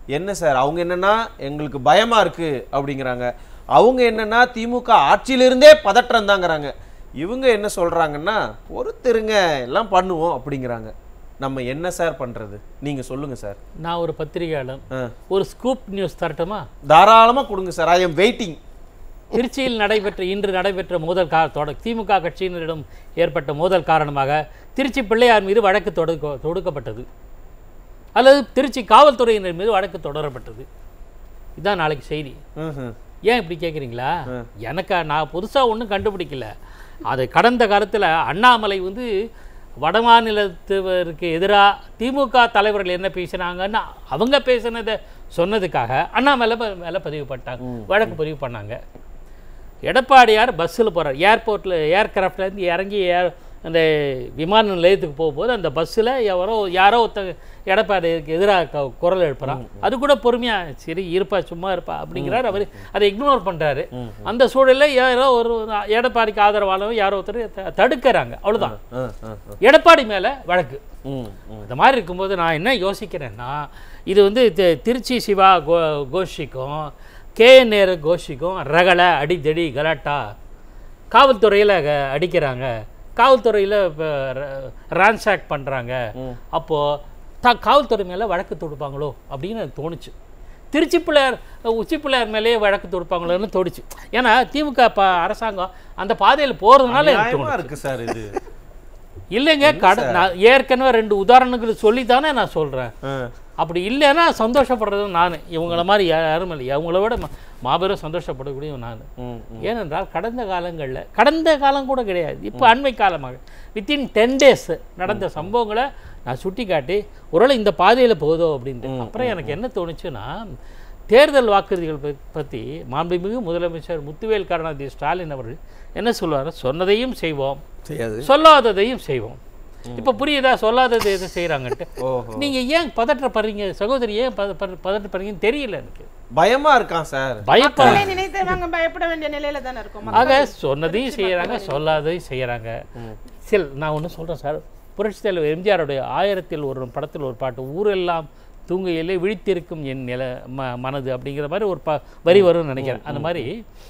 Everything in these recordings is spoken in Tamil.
என்ன சார் அவங்க என்னன்னா எங்களுக்கு பயமா இருக்கு அப்படிங்கிறாங்க அவங்க என்னன்னா திமுக ஆட்சியிலிருந்தே பதற்றம் தாங்கிறாங்க இவங்க என்ன சொல்றாங்கன்னா பொறுத்திருங்க எல்லாம் பண்ணுவோம் அப்படிங்கிறாங்க நம்ம என்ன சார் பண்றது நீங்க சொல்லுங்க சார் நான் ஒரு பத்திரிகையாளர் ஆ. ஒரு ஸ்கூப் நியூஸ் தரட்டுமா தாராளமா கொடுங்க சார் ஐ எம் வெயிட்டிங் திருச்சியில் நடைபெற்ற இன்று நடைபெற்ற மோதல் கா தொட திமுக கட்சியினரிடம் ஏற்பட்ட மோதல் காரணமாக திருச்சி பிள்ளையார் மீது வழக்கு தொடுக்க தொடுக்கப்பட்டது அல்லது திருச்சி காவல்துறையினர் மீது வழக்கு தொடரப்பட்டது இதுதான் நாளைக்கு செய்தி ஏன் இப்படி கேட்குறீங்களா எனக்கு நான் புதுசாக ஒன்றும் கண்டுபிடிக்கல அது கடந்த காலத்தில் அண்ணாமலை வந்து வடமாநிலத்தவருக்கு எதிராக திமுக தலைவர்கள் என்ன பேசினாங்கன்னு அவங்க பேசினதை சொன்னதுக்காக அண்ணாமலை ப- மேலே பதிவு பண்ணிட்டாங்க வழக்கு பதிவு பண்ணாங்க எடப்பாடியார் பஸ்ஸில் போகிறார் ஏர்போர்ட்டில் ஏர்கிராஃப்ட்லேருந்து இறங்கி ஏர் அந்த விமான நிலையத்துக்கு போகும்போது அந்த பஸ்ஸில் எவரோ யாரோ ஒருத்தங்க எடப்பாடிக்கு எதிராக க- குரல் எழுப்புறான் அது கூட பொறுமையாக சரி இருப்பா சும்மா இருப்பா அப்படிங்கிறார் அவர் அதை இக்னோர் பண்ணுறாரு அந்த சூழலில் யாரோ ஒரு எடப்பாடிக்கு ஆதரவாளரும் யாரோ ஒருத்தர் த- தடுக்கறாங்க அவ்வளவுதான் எடப்பாடி மேலே வழக்கு இந்த மாதிரி இருக்கும்போது நான் என்ன யோசிக்கிறேன்னா இது வந்து தி- திருச்சி சிவா கோ கோஷிக்கும் கே நேரு கோஷிக்கும் ரகலை அடிதடி கலாட்டா காவல்துறையில் அடிக்கிறாங்க காவல்துறையில் இப்போ ரான்சாக் பண்ணுறாங்க அப்போது த காவல்துறை மேலே வழக்கு தொடுப்பாங்களோ அப்படின்னு எனக்கு தோணுச்சு திருச்சி பிள்ளையார் உச்சி பிள்ளையார் மேலேயே வழக்கு தொடுப்பாங்களோன்னு தோணுச்சு ஏன்னா திமுக ப அரசாங்கம் அந்த பாதையில் போகிறதுனால எனக்கு தோணுச்சு நியாயமா இருக்கு சார் இது இல்லைங்க கட நான் ஏற்கனவே ரெண்டு உதாரணங்கள் சொல்லி தானே நான் சொல்கிறேன் ஆ. அப்படி இல்லைன்னா சந்தோஷப்படுறது நான் இவங்கள மாதிரி யாரும் இல்லை அவங்கள விட மா- மாபெரும் சந்தோஷப்படக்கூடிய நான் ம், ஏனென்றால் கடந்த காலங்களில் கடந்த காலம் கூட கிடையாது இப்போ அண்மை காலமாக வித்தின் டென் டேஸ் நடந்த சம்பவங்களை நான் சுட்டி காட்டி ஒருவேளை இந்த பாதையில் போதோ அப்படின்ட்டு அப்புறம் எனக்கு என்ன தோணுச்சுன்னா தேர்தல் வாக்குறுதிகள் ப- பற்றி மாண்புமிகு முதலமைச்சர் முத்துவேல் கருணாநிதி ஸ்டாலின் அவர்கள் என்ன சொல்லுவார் சொன்னதையும் செய்வோம் செய்யாது சொல்லாததையும் செய்வோம் இப்போ புரியுதா சொல்லாதது எது செய்கிறாங்கன்ட்டு ஓஹோ நீங்கள் ஏன் பதற்றப்படுறீங்க சகோதரி ஏன் பத பத- பதற்றப்படுறீங்கன்னு தெரியல எனக்கு பயமா இருக்கான் சார் பயப்பட மக்களை நினைத்தவங்க பயப்பட வேண்டிய நிலையில தானே இருக்கும் ஆக சொன்னதையும் செய்யறாங்க சொல்லாததையும் செய்யறாங்க சில நான் ஒன்று சொல்றேன் சார் புரட்சித் தலைவர் எம்ஜிஆருடைய ஆயிரத்தில் ஒரு படத்தில் ஒரு பாட்டு ஊரெல்லாம் தூங்கையிலே விழித்திருக்கும் என் நில ம மனது அப்படிங்கிற மாதிரி ஒரு ப வரி வரும்னு நினைக்கிறேன் அந்த மாதிரி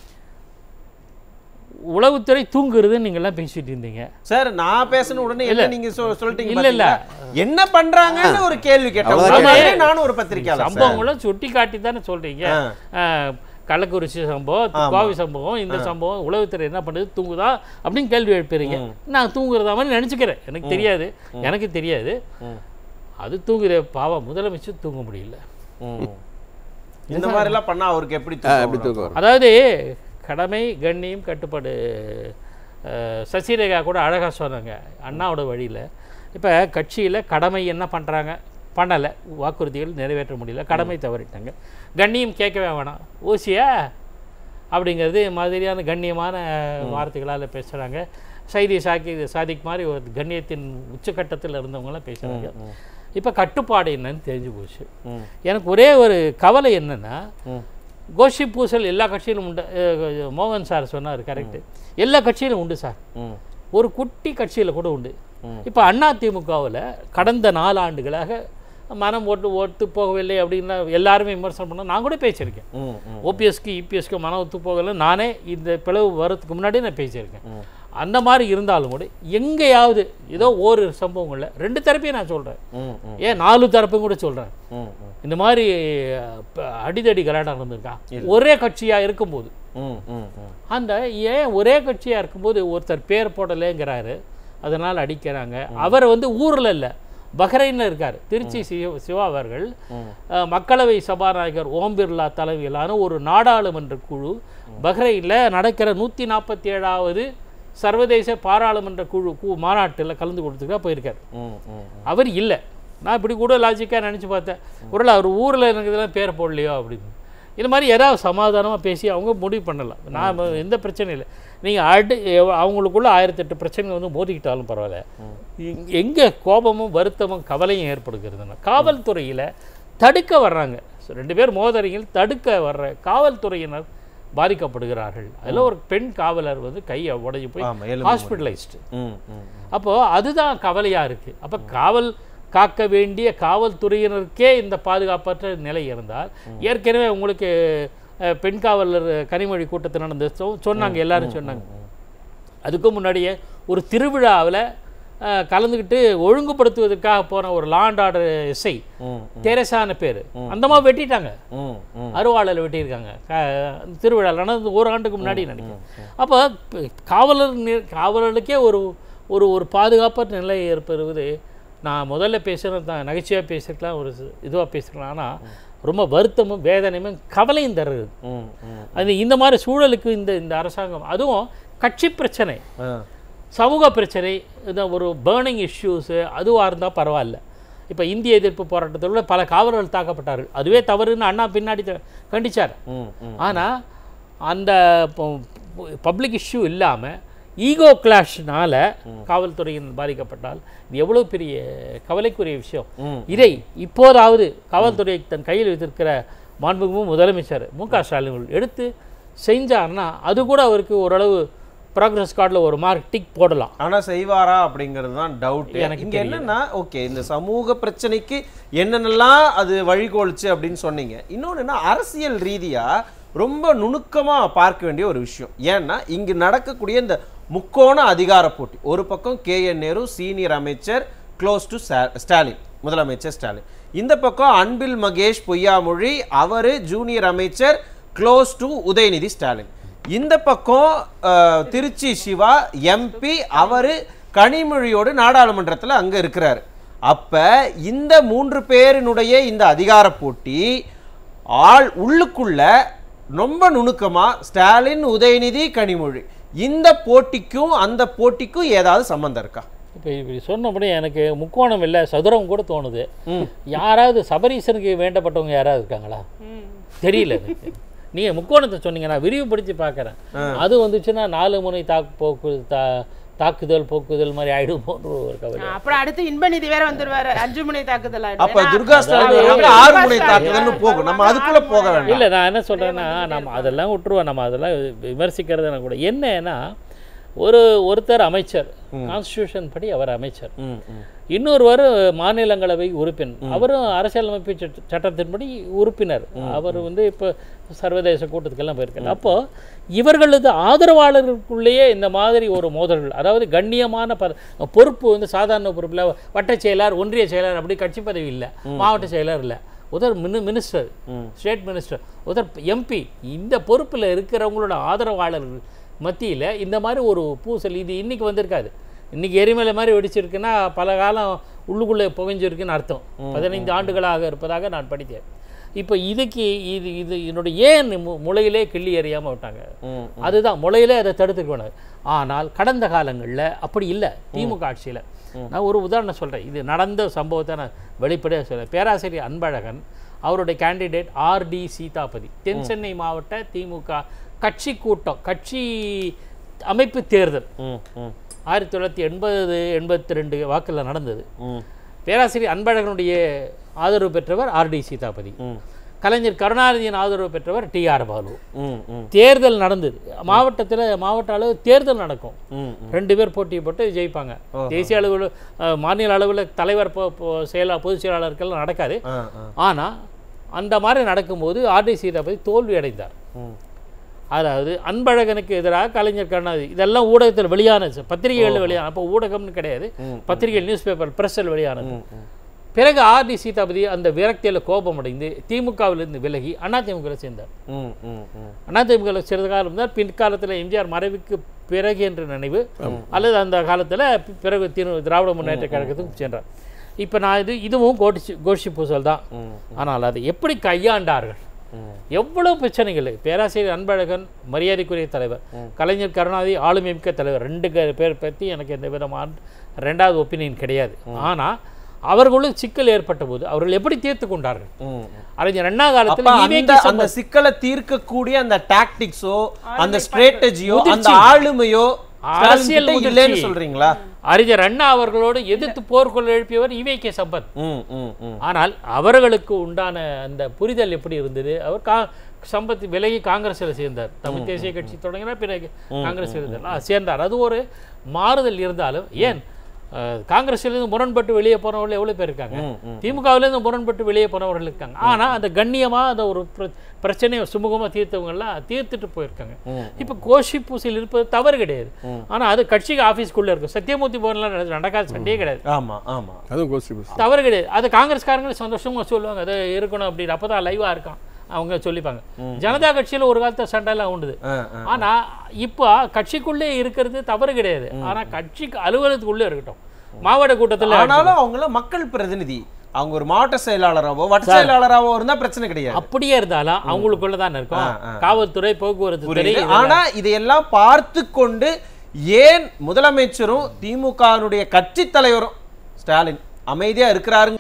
உளவுத்துறை தூங்குறதுன்னு நீங்கள்லாம் பேசிட்டு இருந்தீங்க சார் நான் பேசின உடனே என்ன நீங்க சொ- சொல்லிட்டீங்க இல்ல, இல்ல. பாத்தீங்களா? என்ன பண்றாங்கன்னு ஒரு கேள்வி கேட்டேன் அவ்வளவுதான் உங்க கேட்டேன். மாதிரி நானும் ஒரு பத்திரிக்கையாளர் சார். சம்பவங்களும் சுட்டி காட்டி தானே சொல்றீங்க ஆ. ஆஹ், கள்ளக்குறிச்சி சம்பவம் கோவை சம்பவம் இந்த சம்பவம் உளவுத்துறை என்ன பண்ணுது தூங்குதா அப்படின்னு கேள்வி எழுப்புறீங்க நான் தூங்குறதா மாதிரி நினச்சிக்கிறேன் எனக்கு தெரியாது எனக்கு தெரியாது அது தூங்குற பாவம் முதலமைச்சர் தூங்க முடியல ம். இந்த மாதிரி எல்லாம் பண்ணா அவருக்கு எப்படி ஆ, தூக்கம் எப்படி வரும்? தூக்கம் வரும் அதாவது கடமை கண்ணியம் கட்டுப்பாடு அஹ், சசிரேகா கூட அழகாக சொன்னாங்க அண்ணாவோட வழியில் இப்போ கட்சியில் கடமை என்ன பண்ணுறாங்க பண்ணலை வாக்குறுதிகள் நிறைவேற்ற முடியல கடமை தவறிட்டாங்க கண்ணியம் கேட்கவே வேணாம் ஓசியா அப்படிங்கிறது மாதிரியான கண்ணியமான வார்த்தைகளால் பேசுகிறாங்க சைதி சாக்கி சாதிக் மாதிரி ஒரு கண்ணியத்தின் உச்சக்கட்டத்தில் இருந்தவங்களாம் பேசுகிறாங்க இப்போ கட்டுப்பாடு என்னன்னு தெரிஞ்சு போச்சு ம். எனக்கு ஒரே ஒரு கவலை என்னன்னா ம். கோஷி பூசல் எல்லா கட்சியிலும் உண்டு அஹ், மோகன் சார் சொன்னார் கரெக்டு எல்லா கட்சியிலும் உண்டு சார் ம். ஒரு குட்டி கட்சியில் கூட உண்டு இப்போ அண்ணா திமுகவில் கடந்த நாலு ஆண்டுகளாக மனம் ஓட்டு ஓட்டு போகவில்லை அப்படின்னா எல்லாருமே விமர்சனம் பண்ண நான் கூட பேசியிருக்கேன் ம். ம். ஓபிஎஸ்க்கு இபிஎஸ்க்கு மனம் ஒத்து போகலை நானே இந்த பிளவு வரதுக்கு முன்னாடி நான் பேசியிருக்கேன் அந்த மாதிரி இருந்தாலும் கூட எங்கேயாவது ஏதோ ஒரு சம்பவங்களில் ரெண்டு தரப்பையும் நான் சொல்கிறேன் ம். ம். ஏன் நாலு தரப்பையும் கூட சொல்கிறேன் ம். ம். இந்த மாதிரி அஹ், ப- அடிதடி கலாட்டம் நடந்திருக்கா ஒரே கட்சியாக இருக்கும்போது ம். ம். ம். அந்த ஏன் ஒரே கட்சியாக இருக்கும்போது ஒருத்தர் பேர் போடலைங்கிறாரு அதனால் அடிக்கிறாங்க அவர் வந்து ஊரில் இல்லை பஹ்ரைனில் இருக்கார் திருச்சி சிவ சிவா அவர்கள் அஹ், மக்களவை சபாநாயகர் ஓம் பிர்லா தலைமையிலான ஒரு நாடாளுமன்ற குழு பஹ்ரைனில் நடக்கிற நூற்றி நாற்பத்தி ஏழாவது சர்வதேச பாராளுமன்ற குழு கு மாநாட்டில் கலந்து கொடுத்துக்கா போயிருக்கார் ம். ம். அவர் இல்லை நான் இப்படி கூட லாஜிக்காக நினச்சி பார்த்தேன் ஒருவேளை அவர் ஊரில் எனக்கு இதெல்லாம் பேர் போடலையோ அப்படின்னு இது மாதிரி ஏதாவது சமாதானமாக பேசி அவங்க முடிவு பண்ணலாம் நான் எந்த பிரச்சனையும் இல்லை நீங்கள் அடி எவ- அவங்களுக்குள்ள ஆயிரத்தெட்டு பிரச்சனைகள் வந்து மோதிக்கிட்டாலும் பரவாயில்ல எங்கே கோபமும் வருத்தமும் கவலையும் ஏற்படுகிறதுனா காவல்துறையில் தடுக்க வர்றாங்க So, ரெண்டு பேர் மோதறிகள் தடுக்க வர்ற காவல்துறையினர் பாதிக்கப்படுகிறார்கள் அதில் ஒரு பெண் காவலர் வந்து கையை உடைஞ்சு போய் ஆமா, எலும்பு ஹாஸ்பிட்டலைஸ்டு ம். ம். அப்போது அதுதான் கவலையாக இருக்குது அப்போ காவல் காக்க வேண்டிய காவல்துறையினருக்கே இந்த பாதுகாப்பற்ற நிலை இருந்தால் ஏற்கனவே உங்களுக்கு அஹ், பெண் காவலர் கனிமொழி கூட்டத்தில் நடந்த சொ- சொன்னாங்க எல்லாரும் சொன்னாங்க அதுக்கு முன்னாடியே ஒரு திருவிழாவில் கலந்துக்கிட்டு ஒழுங்குபடுத்துவதற்காக போன ஒரு லாண்ட் ஆர்டர் எஸ்ஐ ம் தெரசான பேர் அந்தமா வெட்டிட்டாங்க ம் ம் அருவாளில் வெட்டியிருக்காங்க க- திருவிழா நடந்தது ஒரு ஆண்டுக்கு முன்னாடி நினைக்கிறேன் அப்போ ப- காவலர் நி- காவலர்களுக்கே ஒரு ஒரு ஒரு பாதுகாப்பற்ற நிலை ஏற்படுவது நான் முதல்ல பேசுகிறேன் தான் நகைச்சுவையாக பேசிருக்கலாம் ஒரு இதுவாக பேசிருக்கலாம் ஆனால் ரொம்ப வருத்தமும் வேதனையும் கவலையும் தருது ம் ம் அது இந்த மாதிரி சூழலுக்கு இந்த இந்த அரசாங்கம் அதுவும் கட்சி பிரச்சனை ஆ சமூக பிரச்சனை இந்த ஒரு பேர்னிங் இஷ்யூஸு அதுவாக இருந்தால் பரவாயில்ல இப்போ இந்திய எதிர்ப்பு போராட்டத்தில் பல காவலர்கள் தாக்கப்பட்டார்கள் அதுவே தவறுன்னு அண்ணா பின்னாடி த- கண்டிச்சார் ம் ம் ஆனால் அந்த பப்ளிக் இஷ்யூ இல்லாமல் ஈகோ கிளாஷ்னால காவல்துறையினர் பாதிக்கப்பட்டால் இது எவ்வளோ பெரிய கவலைக்குரிய விஷயம் ம். இதை இப்போதாவது காவல்துறை தன் கையில் வைத்திருக்கிற மாண்புமிகு முதலமைச்சர் மு க ஸ்டாலின் அவர்கள் எடுத்து செஞ்சார்னா அது கூட அவருக்கு ஓரளவு ப்ராக்ரஸ் கார்டில் ஒரு மார்க் டிக் போடலாம் ஆனா செய்வாரா அப்படிங்கிறது தான் டவுட் எனக்கு இங்க என்னன்னா ஓகே இந்த சமூக பிரச்சனைக்கு என்னென்னலாம் அது வழிகோலுச்சு அப்படின்னு சொன்னீங்க இன்னொன்னு என்ன அரசியல் ரீதியா ரொம்ப நுணுக்கமா பார்க்க வேண்டிய ஒரு விஷயம் ஏன்னா இங்கு நடக்கக்கூடிய இந்த முக்கோண அதிகார போட்டி ஒரு பக்கம் கே என் நேரு சீனியர் அமைச்சர் க்ளோஸ் டு ஸ்டாலின் முதலமைச்சர் ஸ்டாலின் இந்த பக்கம் அன்பில் மகேஷ் பொய்யாமொழி அவரு ஜூனியர் அமைச்சர் க்ளோஸ் டு உதயநிதி ஸ்டாலின் இந்த பக்கம் அஹ், திருச்சி சிவா எம்பி அவரு கனிமொழியோடு நாடாளுமன்றத்துல அங்க இருக்கிறாரு அப்ப இந்த மூன்று பேரினுடைய இந்த அதிகார போட்டி ஆள் உள்ளுக்குள்ள ரொம்ப நுணுக்கமா ஸ்டாலின் உதயநிதி கனிமொழி இந்த போட்டிக்கும் அந்த போட்டிக்கும் ஏதாவது சம்பந்தம் இருக்கா இப்போ இப்படி சொன்னபடி எனக்கு முக்கோணம் இல்லை சதுரம் கூட தோணுது ம். யாராவது சபரீசனுக்கு வேண்டப்பட்டவங்க யாராவது இருக்காங்களா ம். தெரியல எனக்கு நீங்கள் முக்கோணத்தை சொன்னீங்க நான் விரிவுபடுத்தி பார்க்குறேன் அது வந்துச்சுன்னா நாலு முனை தாக்கு போக்கு தா தாக்குதல் போக்குதல் மாதிரி ஆயிடும் போன்ற ஒரு கவலை அப்புறம் அடுத்து இன்ப நிதி வேற வந்துருவாரு அஞ்சு முனை தாக்குதல் ஆயிடும். அப்ப ஏன்னா, துர்கா ஸ்டாலின் அதாவது அவர்கள் ஆறு முனை துர்கா தாக்குதல்னு ஸ்டாலின் போகும் நம்ம அதுக்குள்ள போக வேண்டாம் இல்லை நான் என்ன சொல்கிறேன்னா நம்ம அதெல்லாம் விட்டுருவோம் நம்ம அதெல்லாம் விமர்சிக்கிறது எனக்கு கூட என்னன்னா ஒரு ஒருத்தர் அமைச்சர் கான்ஸ்டியூஷன் படி அவர் அமைச்சர் ம், ம். இன்னொருவர் மாநிலங்களவை உறுப்பினர் அவரும் அரசியலமைப்பு சட்ட- சட்டத்தின்படி உறுப்பினர் அவர் வந்து இப்போ சர்வதேச கூட்டத்துக்கெல்லாம் போயிருக்காரு அப்போ இவர்களது ஆதரவாளர்களுக்குள்ளேயே இந்த மாதிரி ஒரு மோதல்கள் அதாவது கண்ணியமான ப பொறுப்பு வந்து சாதாரண பொறுப்பில் வட்டச் செயலாளர் ஒன்றிய செயலாளர் அப்படி கட்சி பதவி இல்லை மாவட்ட செயலர் இல்லை other mini minister state minister other MP இந்த பொறுப்பில் இருக்கிறவங்களோட ஆதரவாளர்கள் மத்தியில் இந்த மாதிரி ஒரு பூசல் இது இன்னைக்கு வந்திருக்காது இன்னைக்கு எரிமலை மாதிரி வெடிச்சிருக்குன்னா பல காலம் உள்ளுக்குள்ளே புகைஞ்சிருக்குன்னு அர்த்தம் பதினைந்து ஆண்டுகளாக இருப்பதாக நான் படித்தேன் இப்போ இதுக்கு இது இது என்னுடைய ஏன் மு- முளையிலே கிள்ளி எறியாமல் விட்டாங்க ம், அதுதான் முளையிலே அதை தடுத்துக்க வேணும் ஆனால் கடந்த காலங்களில் அப்படி இல்லை திமுக ஆட்சியில் நான் ஒரு உதாரணம் சொல்கிறேன் இது நடந்த சம்பவத்தை நான் வெளிப்படையாக சொல்கிறேன் பேராசிரியர் அன்பழகன் அவருடைய கேண்டிடேட் ஆர்டி சீதாபதி தென் சென்னை மாவட்ட திமுக கட்சி கூட்டம் கட்சி அமைப்பு தேர்தல் ம், ம், ஆயிரத்தி தொள்ளாயிரத்தி எண்பது எண்பத்தி ரெண்டு வாக்கில் நடந்தது ம், பேராசிரியர் அன்பழகனுடைய ஆதரவு பெற்றவர் ஆர்டி சீதாபதி ம், கலைஞர் கருணாநிதியின் ஆதரவு பெற்றவர் டிஆர் பாலு ம், ம், தேர்தல் நடந்தது மாவட்டத்தில் மாவட்ட அளவு தேர்தல் நடக்கும் ம், ரெண்டு பேர் போட்டி போட்டு ஜெயிப்பாங்க தேசிய அளவில் அஹ், மாநில அளவில் தலைவர் பொ- பொ- செயலா பொதுச் செயலாளருக்கெல்லாம் நடக்காது ஆ, ஆ, ஆனால் அந்த மாதிரி நடக்கும்போது ஆர்டி சீதாபதி தோல்வி அடைந்தார் ம், அதாவது அன்பழகனுக்கு எதிராக கலைஞர் கருணாநிதி இதெல்லாம் ஊடகத்தில் வெளியானது பத்திரிகைகளில் வெளியான அப்போ ஊடகம்னு கிடையாது பத்திரிகை நியூஸ் பேப்பர் பிரஸில் வெளியானது ம், ம். பிறகு ஆர்டி சீதாபதி அந்த விரக்தியில் கோபம் அடைந்து திமுகவிலிருந்து விலகி அதிமுகவில் சேர்ந்தார் ம், ம், ம். அதிமுகவில் சிறிது காலம் இருந்தார் பிற்காலத்தில் எம்ஜிஆர் மறைவுக்கு பிறகு என்ற நினைவு அல்லது அந்த காலத்தில் பிறகு திரு திராவிட முன்னேற்ற கழகத்துக்கு சென்றார் இப்போ நான் இது இதுவும் கோடிச்சு கோஷி பூசல் தான் ம், ஆனால் அதை எப்படி கையாண்டார்கள் ம். எவ்வளவு பிரச்சனைகள் பேராசிரியர் அன்பழகன் மரியாதைக்குரிய தலைவர் கலைஞர் கருணாநிதி ஆளுமை மிக்க தலைவர் ரெண்டு க- பேர் பற்றி எனக்கு எந்த விதமான ரெண்டாவது ஒப்பீனியன் கிடையாது ஆனால் அவர்களும் சிக்கல் ஏற்பட்ட போது அவர்கள் எப்படி தீர்த்து கொண்டார்கள் ம். அறிஞர் அண்ணா அப்ப காலத்தில் அந்த ஈவேக்கு அந்த சிக்கலை தீர்க்கக்கூடிய அந்த டாக்டிக்ஸோ அந்த ஸ்ட்ராட்டஜியோ அந்த ஆளுமையோ அரசியல் அரசியல் முதிர்ச்சி. இல்லைன்னு சொல்றீங்களா அறிஞர் அண்ணா அவர்களோடு எதிர்த்து போர்க்கொள்ள எழுப்பியவர் ஈவேகே சம்பத் ம், ம், ம். ஆனால் அவர்களுக்கு உண்டான அந்த புரிதல் எப்படி இருந்தது அவர் கா சம்பத் விலகி காங்கிரஸில் சேர்ந்தார் தமிழ் தேசிய கட்சி தொடங்கினார் பிறகு காங்கிரஸ் இருந்தார் ஆ, சேர்ந்தார் அது ஒரு மாறுதல் இருந்தாலும் ஏன் அஹ், காங்கிரஸ்லேருந்து முரண்பட்டு வெளியே போனவர்கள் எவ்வளோ பேர் இருக்காங்க ம், ம். திமுகவிலேருந்து முரண்பட்டு வெளியே போனவர்கள் இருக்காங்க ஆனா அந்த கண்ணியமா அந்த ஒரு பிர- பிரச்சனையை சுமூகமா தீர்த்தவங்கலாம் தீர்த்துட்டு போயிருக்காங்க ம். இப்போ கோஷி பூசையில் இருப்பது தவறு கிடையாது ஆனா அது கட்சிக்கு ஆஃபீஸ்க்குள்ளே இருக்கும் சத்தியமூர்த்தி போனலாம் நடக்காத சண்டையே கிடையாது ஆமா ஆமா அதுவும் கோஷ்டி பஸ் தவறு கிடையாது அது காங்கிரஸ்காரங்களே சந்தோஷமா சொல்லுவாங்க அது இருக்கணும் அப்படின்னு அப்போ தான் லைவாக இருக்கான் அவங்க சொல்லிப்பாங்க ஜனதா கட்சியில ஒரு காலத்துல சண்டைலாம் உண்டுது ஆ, ஆ. ஆனா இப்போ கட்சிக்குள்ளே இருக்கிறது தவறு கிடையாது ஆனா கட்சிக்கு அலுவலகத்துக்குள்ளே இருக்கட்டும் மாவட்ட கூட்டத்துல ஆனாலும் அவங்கள மக்கள் பிரதிநிதி அவங்க ஒரு மாவட்ட செயலாளராவோ வட்ட செயலாளராவோ இருந்தா பிரச்சனை கிடையாது அப்படியே இருந்தாலும் அவங்களுக்குள்ள தான் இருக்கும் ஆ, ஆ. காவல்துறை போக்குவரத்து துறை புரியுது இதெல்லாம் ஆனா இதையெல்லாம் பார்த்து கொண்டு ஏன் முதலமைச்சரும் திமுகவினுடைய கட்சி தலைவரும் ஸ்டாலின் அமைதியா இருக்கிறாருங்க